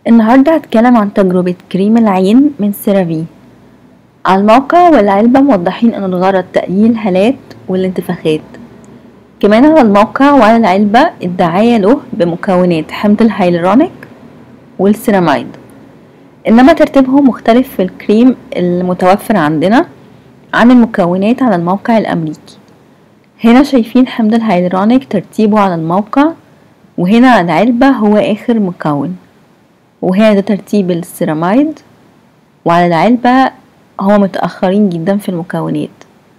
النهاردة هتكلم عن تجربة كريم العين من سيرافي على الموقع والعلبة موضحين ان الغرض تقليل الهالات والانتفاخات كمان على الموقع وعلى العلبة الدعاية له بمكونات حمض الهيلورونيك والسيراميد انما ترتيبهم مختلف في الكريم المتوفر عندنا عن المكونات على الموقع الامريكي هنا شايفين حمض الهيلورونيك ترتيبه على الموقع وهنا على العلبة هو اخر مكون وهنا ده ترتيب السيراميد وعلى العلبة هو متأخرين جدا في المكونات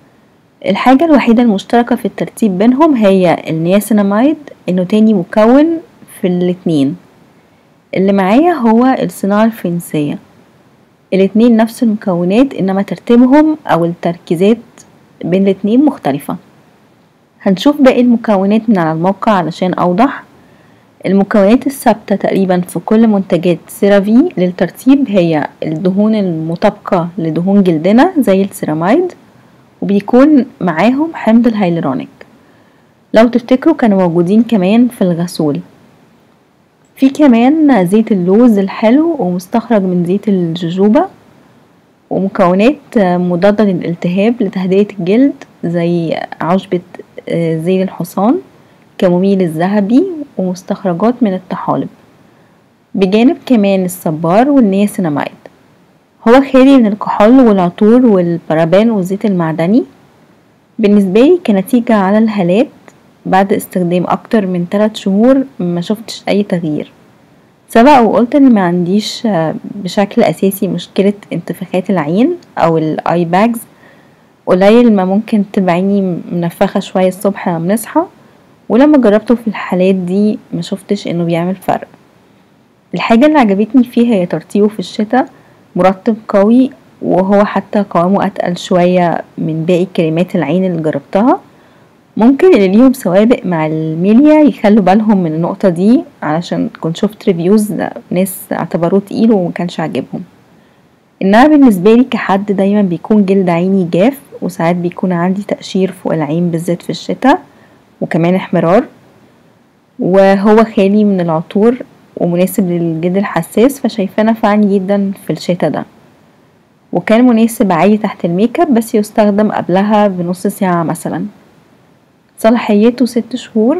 الحاجة الوحيدة المشتركة في الترتيب بينهم هي النياسيناميد انه تاني مكون في الاتنين اللي معايا هو الصناعة الفرنسية الاتنين نفس المكونات انما ترتيبهم او التركيزات بين الاتنين مختلفة هنشوف باقي المكونات من على الموقع علشان اوضح المكونات الثابتة تقريبا في كل منتجات سيرافي للترتيب هي الدهون المطابقة لدهون جلدنا زي السيراميد وبيكون معاهم حمض الهيلورونيك لو تفتكروا كانوا موجودين كمان في الغسول في كمان زيت اللوز الحلو ومستخرج من زيت الجوجوبا ومكونات مضادة للالتهاب لتهدئة الجلد زي عشبة زيت الحصان كموميل الذهبي ومستخرجات من الطحالب بجانب كمان الصبار والنياسيناميد هو خالي من الكحول والعطور والبرابان والزيت المعدني بالنسبة لي كنتيجة على الهالات بعد استخدام اكتر من تلات شهور ما شفتش اي تغيير سبق وقلت ان ما عنديش بشكل اساسي مشكلة انتفاخات العين او الاي باجز قليل ما ممكن تبقى عيني منفخة شوية الصبح لما بنصحى ولما جربته في الحالات دي ما شفتش انه بيعمل فرق الحاجة اللي عجبتني فيه هي ترطيبه في الشتا مرطب قوي وهو حتى قوامه اتقل شوية من باقي كريمات العين اللي جربتها ممكن اللي ليهم سوابق مع الميليا يخلوا بالهم من النقطة دي علشان كنت شفت ريفيوز ناس اعتبروه تقيل ومكانش عاجبهم انها بالنسبة لي كحد دايما بيكون جلد عيني جاف وساعات بيكون عندي تقشير فوق العين بالذات في الشتا وكمان احمرار وهو خالي من العطور ومناسب للجلد الحساس فشايفاه نفعني جدا في الشتا ده وكان مناسب عادي تحت الميك اب بس يستخدم قبلها بنص ساعة مثلا صلاحيته ست شهور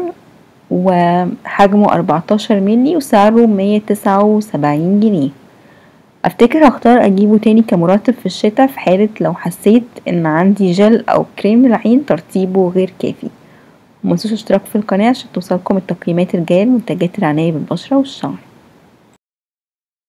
وحجمه أربعتاشر ملي وسعره مية تسعة وسبعين جنيه افتكر هختار اجيبه تاني كمرطب في الشتا في حالة لو حسيت ان عندي جل او كريم للعين ترطيبه غير كافي ومتنسوش اشتراك في القناة عشان توصلكم التقييمات الجاية لمنتجات العناية بالبشرة والشعر